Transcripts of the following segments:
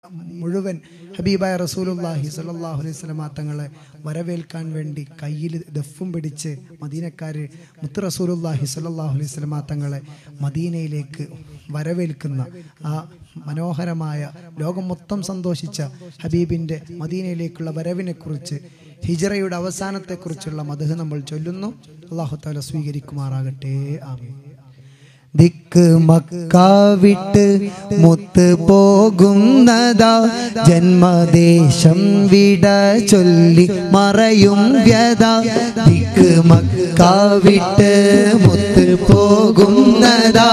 മുഴുവൻ ഹബീബായ റസൂലുല്ലാഹി സ്വല്ലല്ലാഹു അലൈഹി വസല്ലമ തങ്ങളെ വരവേൽക്കാൻ വേണ്ടി കയ്യിൽ ദഫും പിടിച്ച് മദീനക്കാര് മുത്ത് റസൂലുല്ലാഹി സ്വല്ലല്ലാഹു അലൈഹി വസല്ലമ തങ്ങളെ മദീനയിലേക്ക് വരവേൽക്കുന്ന ആ മനോഹരമായ ലോകം മൊത്തം സന്തോഷിച്ച ഹബീബിൻ്റെ മദീനയിലേക്കുള്ള വരവിനെക്കുറിച്ച് ഹിജറയുടെ അവസാനത്തെക്കുറിച്ചുള്ള മധു നമ്മൾ ചൊല്ലുന്നു അള്ളാഹു താല സ്വീകരിക്കുമാറാകട്ടെ ആമീൻ ദിക്ക് മക്ക വിട്ട് മുത്ത് പോകുന്നതാ ജന്മദേശം വിട ചൊല്ലി മറയും വ്യത ദിക്ക് മക്ക വിട്ട് മുത്ത് പോകുന്നതാ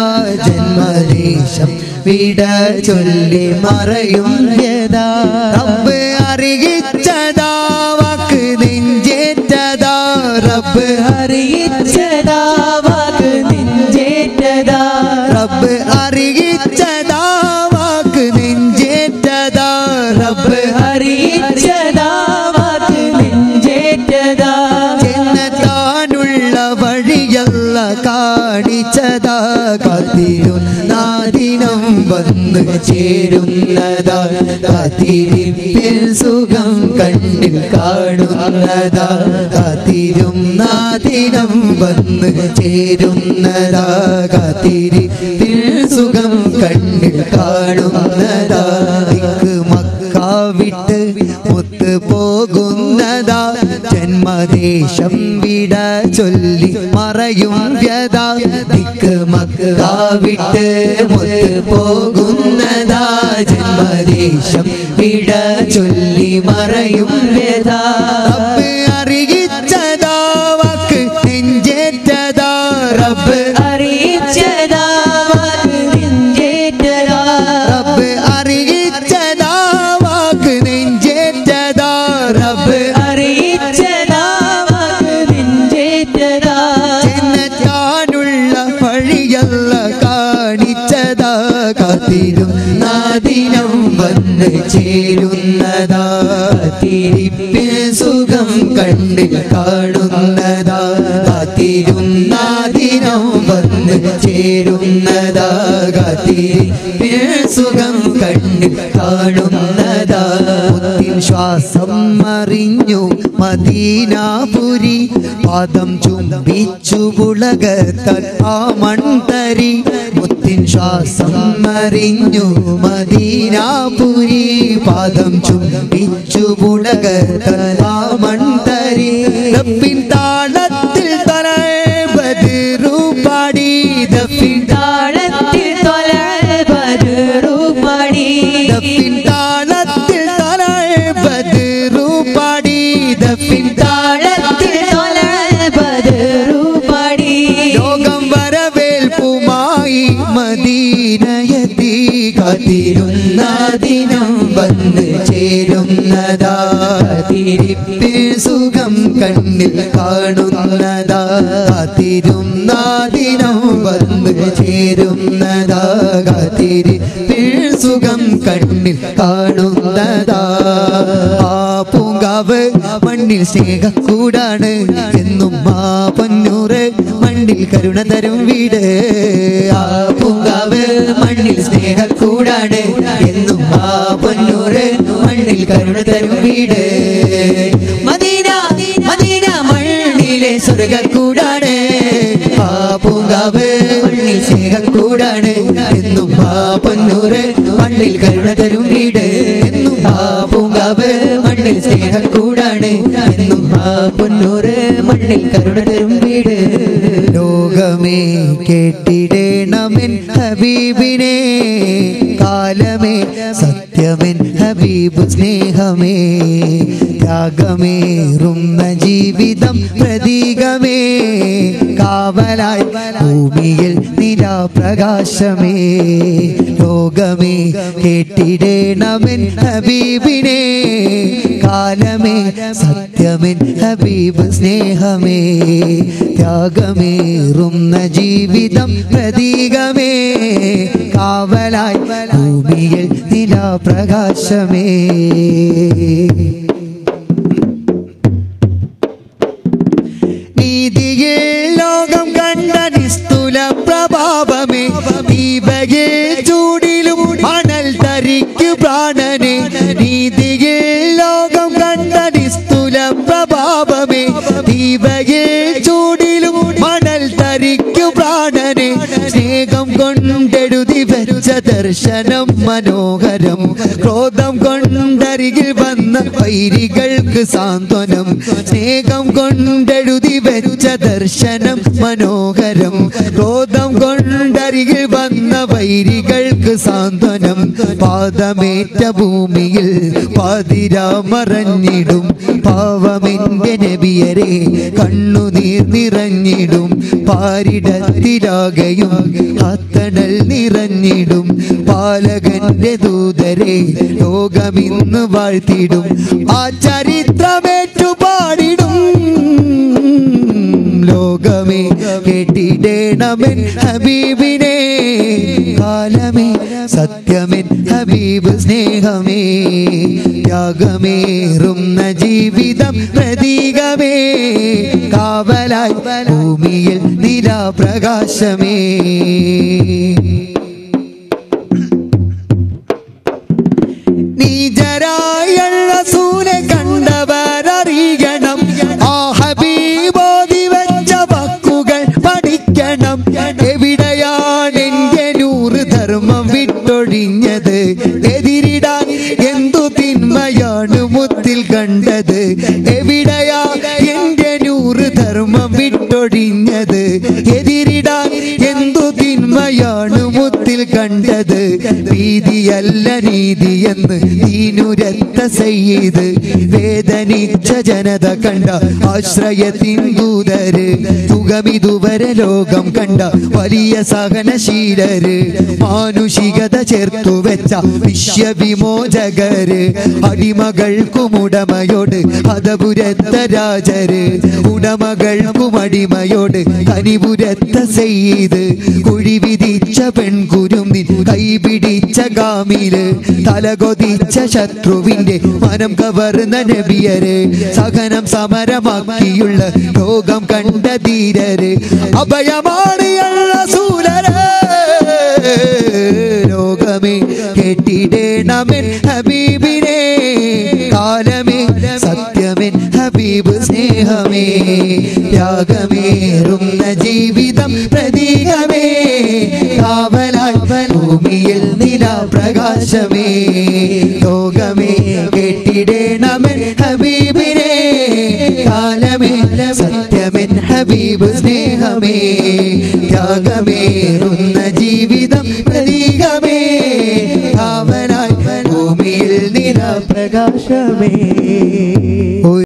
ജന്മദേശം വിട ചൊല്ലി മറയും വ്യത റബ്ബ് അറിയിച്ചതാ വാക്ക് നെഞ്ചേറ്റതാ റബ്ബ് അറിയിച്ചതാ വാക്ക് നെഞ്ചേറ്റതാ റബ്ബ് അറിയിച്ചതാ വാക്ക് നെഞ്ചേറ്റതാ റബ്ബ് അറിയിച്ചതാ വാക്ക് നെഞ്ചേറ്റതാ ചെന്നത്താനുള്ള വഴിയല്ല കാണിച്ചതാ കാത്തിരും നാദിനം വന്ന് ചേരുന്നതാ കാത്തിരിപ്പിൽ സുഖം കണ്ണിൽ കാണുന്നതാ കാത്തിരും നാദിനം വന്ന് ചേരുന്നതാ കാത്തിരിപ്പിൽ സുഖം കണ്ണിൽ കാണുന്നതാ ദിക്ക് മക്ക വിട്ട് മുത്ത് പോകുന്നതാ ജന്മദേശം വിട ചൊല്ലി മറയും വ്യത ദിക്ക് മക്ക വിട്ട് മുത്ത് പോകുന്നതാ ജന്മദേശം വിട ചൊല്ലി മറയും വ്യത റബ്ബ് അറിയിച്ചതാ വാക്ക് നെഞ്ചേറ്റതാ റബ്ബ് അറിയിച്ചതാ വാക്ക് നെഞ്ചേറ്റതാ റബ്ബ് അറിയിച്ചതാ വാക്ക് നെഞ്ചേറ്റതാ റബ്ബ് അറിയിച്ചതാ വാക്ക് നെഞ്ചേറ്റതാ ചെന്നെത്താനുള്ള വഴിയല്ല കാണിച്ചതാ കാത്തിരും നാദിനം വന്ന് ചേരുന്നതാ തിരിപ്പിൽ സുഖം കണ്ട് കാണുന്നതാ കാത്തിരും നാദിനം വന്ന് ചേരുന്നതാ കാത്തിരിപ്പിൽ സുഖം കണ്ട് കാണുന്നതാ മുത്തിൻ ശ്വാസം മറിഞ്ഞു മദീനാപുരി പാദം ചുംബിച്ചു പുളകത്താൽ ആ മൺതരി മുത്തിൻ ശ്വാസം മറിഞ്ഞു മദീനാപുരി പാദം ചുംബിച്ചു പുളകത്താൽ ആ മൺതരി ദഫിൻ താളത്തിൽ തല ബദിറു പാടി ദഫിൻ താളത്തിൽ തല ബദിറു പാടി ദഫിൻ താളത്തിൽ തല ബദിറു പാടി ദഫിൻ താളത്തിൽ തല ബദിറു പാടി ലോകം വരവേൽപ്പുമായി മദീനയത്തി കാത്തിരുന്ന ദിനം വന്ന് ചേരുന്നതാ തിരിപ്പിൽ സുഖം കണ്ണിൽ കാണുന്നതാ കാത്തിരുന്ന ദിനം വന്ന് ചേരുന്നതാ കാത്തിരിപ്പിൽ സുഖം കണ്ണിൽ കാണുന്നതാ ആ പൂങ്കാവ് മണ്ണിൽ സ്നേഹക്കൂടാണ് എന്നും ആ പൊന്നൂറ് മണ്ണിൽ കരുണ തരും വീട് ആ പൂങ്കാവ് മണ്ണിൽ സ്നേഹക്കൂടാണ് എന്നും ആ പൊന്നൂറ് മണ്ണിൽ കരുണ തരും വീട് മദീന മദീന മണ്ണിലെ സ്വർഗക്കൂടാണ് ആ പൂങ്കാവ് മണ്ണിൽ സ്നേഹക്കൂടാണ് എന്നും ആ പൊന്നൂറ് മണ്ണിൽ കരുണ തരും വീട് എന്നും ആ പൂങ്കാവ് മണ്ണിൽ സ്നേഹക്കൂടാണ് എന്നും ആ പൊന്നൂറ് മണ്ണിൽ കരുണ തരും വീട് ലോകമേ കേട്ടിടേണമെൻ ഹബീബിനെ കാലമേ സത്യമെൻ ഹബീബ് സ്നേഹമേ ത്യാഗമേറുന്ന ജീവിതം പ്രതീകമേ കാവലായി ഭൂമിയിൽ നിലാപ്രകാശമേ ലോകമേ കേട്ടിടേണമെൻ ഹബീബിനെ കാലമേ സത്യമെൻ ഹബീബ് സ്നേഹമേ ത്യാഗമേറുന്ന ജീവിതം പ്രതീകമേ കാവലായി ഭൂമിയിൽ നിലാപ്രകാശമേ നീതിയിൽ ലോകം കണ്ട നിസ്തുല പ്രഭാവമേ ദീപകേ ചൂടിലും മണൽ തരിക്കു പ്രാണനെ നീതിയിൽ ലോകം കണ്ട നിസ്തുല പ്രഭാവമേ ദീപയിൽ ചൂടിലും മണൽ തരിക്കു പ്രാണനെ സ്നേഹം കൊണ്ടെഴുതി വെച്ച ദർശനം മനോഹരം ക്രോധം കൊണ്ടരികിൽ വന്ന വൈരികൾക്ക് സാന്ത്വനം സ്നേഹം കൊണ്ടെഴുതി വെച്ച ദർശനം മനോഹരം ക്രോധം കൊണ്ടരികിൽ വന്ന വൈരികൾക്ക് സാന്ത്വനം പാദമേറ്റ ഭൂമിയിൽ പാതിരാമറഞ്ഞിടും പാവമെന്റെ നബിയരെ കണ്ണുനീർ നിറഞ്ഞിടും പാരിടത്തിലാകയും അത്തണൽ നിറഞ്ഞിടും പാലകന്റെ ദൂതരെ ലോകമിന്ന് വാഴ്ത്തിടും ആ ചരിത്രമേറ്റു പാടിടും ലോകമേ കേട്ടിടേണമെൻ ഹബീബിനെ കാലമേ സത്യമെൻ ഹബീബ് സ്നേഹമേ ത്യാഗമേറുന്ന ജീവിതം പ്രതീകമേ കാവലായി ഭൂമിയിൽ നിലാപ്രകാശമേ നീജരായുള്ള സൂനെ കണ്ടവരറിയണം ആ ഹബീബോധി വെച്ച വാക്കുകൾ പഠിക്കണം എവിടെയാണ് എന്റെ നൂറ് ധർമ്മം വിട്ടൊഴിഞ്ഞത് എതിരിടാൻ എന്തു തിന്മയാണ് മുത്തിൽ കണ്ടത് എവിടെയാ എന്റെ നൂറ് ധർമ്മം വിട്ടൊഴിഞ്ഞത് എതിരിടാൻ എന്തു തിന്മയാണ് മുത്തിൽ കണ്ടത് ഭീതിയല്ല നീതി എന്ന് ദീനുരത്ത സയ്യിദ് വേദനിച്ച ജനത കണ്ട ആശ്രയത്തിൻ ദൂതര് സുഖമിതുവരെ ലോകം കണ്ട വലിയ സഹനശീലര് മാനുഷികത ചേർത്തു വെച്ച വിശ്വവിമോചകര് അടിമകൾക്കും ഉടമയോട് ഹതപുരത്ത രാജര് ഉടമകൾക്കും അടിമയോട് കനിപുരത്ത സെയ്ത് കുഴി വിധിച്ച പെൺകുരും നിൻ കൈപിടിച്ച ഗാമില് തലകൊതിച്ച ശത്രുവിന്റെ മനം കവർന്ന നബിയര് സഹനം സമരമാക്കിയുള്ള ലോകം കണ്ട ധീരര് അഭയമാണ് സൂലര് ലോകമേ കേട്ടിടേണമെൻ ഹബീബിനെ കാലമേ സത്യമെൻ ഹബീബ് സ്നേഹമേ ത്യാഗമേറുന്ന ജീവിതം പ്രതീകമേ കാവലായി ഭൂമിയിൽ നിലാപ്രകാശമേ ലോകമേ കേട്ടിടേണമെൻ ഹബീബിനെ കാലമേ സത്യമെൻ ഹബീബ് സ്നേഹമേ ത്യാഗമേറുന്ന ജീവിതം പ്രതീകമേ കാവലായി ഭൂമിയിൽ നിലാപ്രകാശമേ